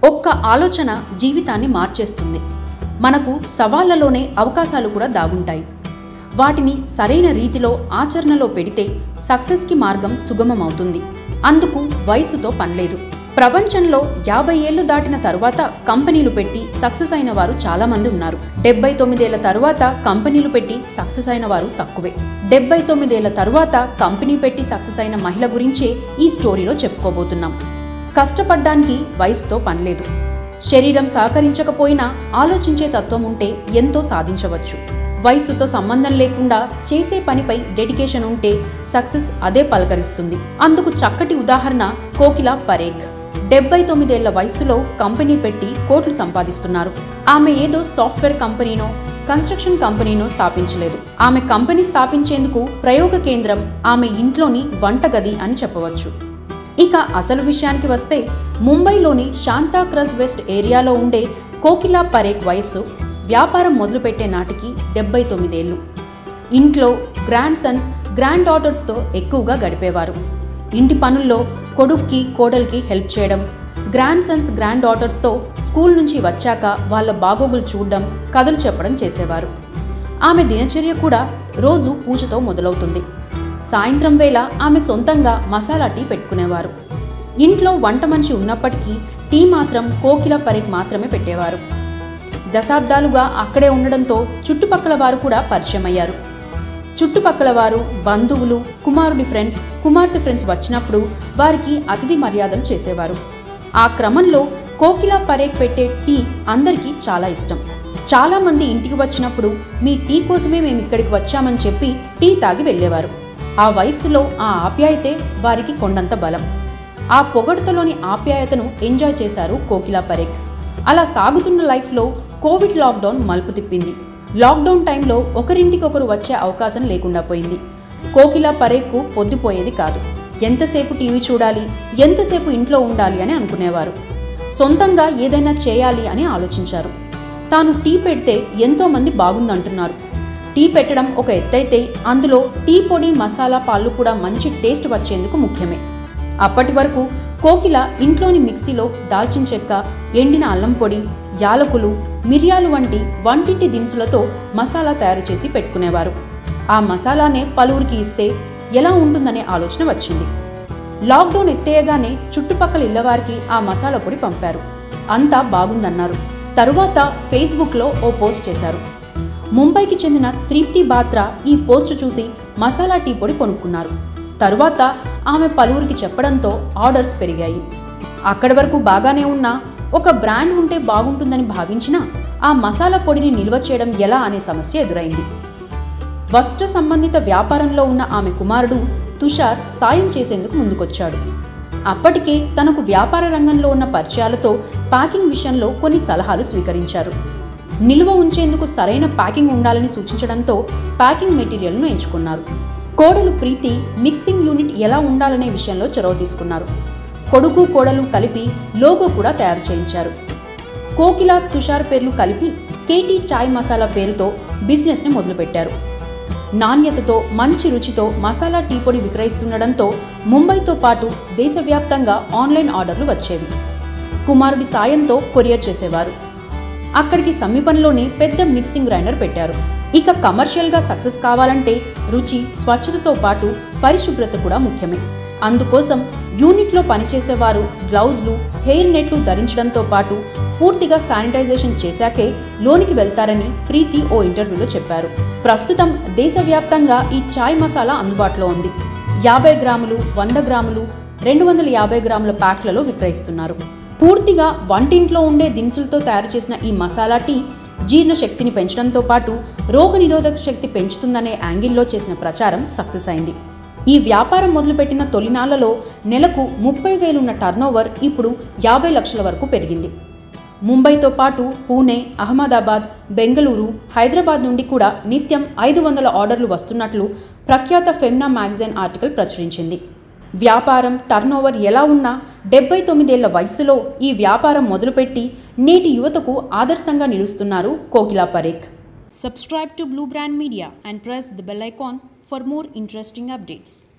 ఒక్క ఆలోచన జీవితాన్ని మార్చేస్తుంది మనకు సవాళ్లలోనే అవకాశాలు కూడా దాగుంటాయి వాటిని సరైన రీతిలో ఆచరణలో పెడితే సక్సెస్కి మార్గం సుగమమవుతుంది అందుకు వయసుతో పనిలేదు ప్రపంచంలో యాభై ఏళ్లు దాటిన తరువాత కంపెనీలు పెట్టి సక్సెస్ అయిన వారు చాలా మంది ఉన్నారు డెబ్బై తొమ్మిదేళ్ల తరువాత కంపెనీలు పెట్టి సక్సెస్ అయిన వారు తక్కువే డెబ్బై తొమ్మిదేళ్ల తరువాత కంపెనీ పెట్టి సక్సెస్ అయిన మహిళ గురించే ఈ స్టోరీలో చెప్పుకోబోతున్నాం కష్టపడ్డానికి వయసుతో పనిలేదు శరీరం సహకరించకపోయినా ఆలోచించే తత్వం ఉంటే ఎంతో సాధించవచ్చు వయసుతో సంబంధం లేకుండా చేసే పనిపై డెడికేషన్ ఉంటే సక్సెస్ అదే పలకరిస్తుంది అందుకు చక్కటి ఉదాహరణ కోకిల పరేఖ్ డెబ్బై తొమ్మిదేళ్ల వయసులో కంపెనీ పెట్టి కోట్లు సంపాదిస్తున్నారు ఆమె ఏదో సాఫ్ట్వేర్ కంపెనీనో కన్స్ట్రక్షన్ కంపెనీనో స్థాపించలేదు ఆమె కంపెనీ స్థాపించేందుకు ప్రయోగ కేంద్రం ఆమె ఇంట్లోని వంటగది అని చెప్పవచ్చు ఇక అసలు విషయానికి వస్తే ముంబైలోని శాంతాక్రజ్ వెస్ట్ ఏరియాలో ఉండే కోకిలా పరేక్ వయస్సు వ్యాపారం మొదలుపెట్టే నాటికి డెబ్బై తొమ్మిదేళ్ళు ఇంట్లో గ్రాండ్ సన్స్ గ్రాండ్ డాటర్స్తో ఎక్కువగా గడిపేవారు ఇంటి పనుల్లో కొడుక్కి కోడలికి హెల్ప్ చేయడం గ్రాండ్ సన్స్ గ్రాండ్ డాటర్స్తో స్కూల్ నుంచి వచ్చాక వాళ్ళ బాగోగులు చూడడం కథలు చెప్పడం చేసేవారు ఆమె దినచర్య కూడా రోజు పూజతో మొదలవుతుంది సాయంత్రం వేళ ఆమె సొంతంగా మసాలా టీ పెట్టుకునేవారు ఇంట్లో వంట మనిషి ఉన్నప్పటికీ టీ మాత్రం కోకిల పరేక్ మాత్రమే పెట్టేవారు దశాబ్దాలుగా అక్కడే ఉండడంతో చుట్టుపక్కల వారు కూడా పరిచయం అయ్యారు చుట్టుపక్కల వారు బంధువులు కుమారుడి ఫ్రెండ్స్ కుమార్తె ఫ్రెండ్స్ వచ్చినప్పుడు వారికి అతిథి మర్యాదలు చేసేవారు ఆ క్రమంలో కోకిల పరేక్ పెట్టే టీ అందరికీ చాలా ఇష్టం చాలా మంది ఇంటికి వచ్చినప్పుడు మీ టీ కోసమే మేము ఇక్కడికి వచ్చామని చెప్పి టీ తాగి వెళ్ళేవారు ఆ వయస్సులో ఆ ఆప్యాయతే వారికి కొండంత బలం ఆ పొగడ్తలోని ఆప్యాయతను ఎంజాయ్ చేశారు కోకిలా పరేక్ అలా సాగుతున్న లైఫ్లో కోవిడ్ లాక్డౌన్ మలుపు తిప్పింది లాక్డౌన్ టైంలో ఒకరింటికి ఒకరు వచ్చే అవకాశం లేకుండా పోయింది కోకిలా పరేక్కు పొద్దుపోయేది కాదు ఎంతసేపు టీవీ చూడాలి ఎంతసేపు ఇంట్లో ఉండాలి అని అనుకునేవారు సొంతంగా ఏదైనా చేయాలి అని ఆలోచించారు తాను టీ పెడితే ఎంతోమంది బాగుందంటున్నారు టీ పెట్టడం ఒక ఎత్తైతే అందులో టీ పొడి మసాలా పాలు కూడా మంచి టేస్ట్ వచ్చేందుకు ముఖ్యమే అప్పటి వరకు కోకిల ఇంట్లోని మిక్సీలో దాల్చిన చెక్క ఎండిన అల్లం పొడి యాలకులు మిరియాలు వంటి వంటింటి దినుసులతో మసాలా తయారు చేసి పెట్టుకునేవారు ఆ మసాలానే పలువురికి ఇస్తే ఎలా ఉంటుందనే ఆలోచన వచ్చింది లాక్డౌన్ ఎత్తేయగానే చుట్టుపక్కల ఇళ్లవారికి ఆ మసాలా పొడి పంపారు అంతా బాగుందన్నారు తరువాత ఫేస్బుక్లో ఓ పోస్ట్ చేశారు ముంబైకి చెందిన త్రిప్తి బాత్రా ఈ పోస్ట్ చూసి మసాలా టీ పొడి కొనుక్కున్నారు తరువాత ఆమె పలువురికి చెప్పడంతో ఆర్డర్స్ పెరిగాయి అక్కడి వరకు బాగానే ఉన్నా ఒక బ్రాండ్ ఉంటే బాగుంటుందని భావించినా ఆ మసాలా పొడిని నిల్వ చేయడం ఎలా అనే సమస్య ఎదురైంది వస్త్ర సంబంధిత వ్యాపారంలో ఉన్న ఆమె కుమారుడు తుషార్ సాయం చేసేందుకు ముందుకొచ్చాడు అప్పటికే తనకు వ్యాపార రంగంలో ఉన్న పరిచయాలతో ప్యాకింగ్ విషయంలో కొన్ని సలహాలు స్వీకరించారు నిల్వ ఉంచేందుకు సరైన ప్యాకింగ్ ఉండాలని సూచించడంతో ప్యాకింగ్ మెటీరియల్ను ఎంచుకున్నారు కోడలు ప్రీతి మిక్సింగ్ యూనిట్ ఎలా ఉండాలనే విషయంలో చొరవ తీసుకున్నారు కొడుకు కోడలు కలిపి లోగో కూడా తయారు చేయించారు కోకిల తుషార్ పేర్లు కలిపి కేటీ చాయ్ మసాలా పేరుతో బిజినెస్ని మొదలుపెట్టారు నాణ్యతతో మంచి రుచితో మసాలా టీ పొడి విక్రయిస్తుండడంతో ముంబైతో పాటు దేశవ్యాప్తంగా ఆన్లైన్ ఆర్డర్లు వచ్చేవి కుమారుడి సాయంతో కొరియర్ చేసేవారు అక్కడికి సమీపంలోనే పెద్ద మిక్సింగ్ గ్రైండర్ పెట్టారు ఇక కమర్షియల్గా సక్సెస్ కావాలంటే రుచి స్వచ్ఛతతో పాటు పరిశుభ్రత కూడా ముఖ్యమే అందుకోసం యూనిట్లో పనిచేసేవారు గ్లౌజ్లు హెయిర్ నెట్లు ధరించడంతో పాటు పూర్తిగా శానిటైజేషన్ చేశాకే లోనికి వెళ్తారని ప్రీతి ఓ ఇంటర్వ్యూలో చెప్పారు ప్రస్తుతం దేశవ్యాప్తంగా ఈ చాయ్ మసాలా అందుబాటులో ఉంది యాభై గ్రాములు వంద గ్రాములు రెండు వందల యాభై గ్రాముల ప్యాక్లలో విక్రయిస్తున్నారు పూర్తిగా వంటింట్లో ఉండే దినుసులతో తయారు చేసిన ఈ మసాలా టీ జీర్ణ శక్తిని పెంచడంతో పాటు రోగనిరోధక శక్తి పెంచుతుందనే యాంగిల్లో చేసిన ప్రచారం సక్సెస్ అయింది ఈ వ్యాపారం మొదలుపెట్టిన తొలినాళ్లలో నెలకు ముప్పై వేలున్న టర్నోవర్ ఇప్పుడు యాభై లక్షల వరకు పెరిగింది ముంబైతో పాటు పూణే అహ్మదాబాద్ బెంగళూరు హైదరాబాద్ నుండి కూడా నిత్యం ఐదు వందల ఆర్డర్లు వస్తున్నట్లు ప్రఖ్యాత ఫెమ్నా మ్యాగజైన్ ఆర్టికల్ ప్రచురించింది వ్యాపారం టర్నోవర్ ఎలా ఉన్నా డెబ్బై తొమ్మిదేళ్ల వయసులో ఈ వ్యాపారం మొదలుపెట్టి నేటి యువతకు ఆదర్శంగా నిలుస్తున్నారు Kokila Parekh subscribe to blue brand media and press the bell icon for more interesting updates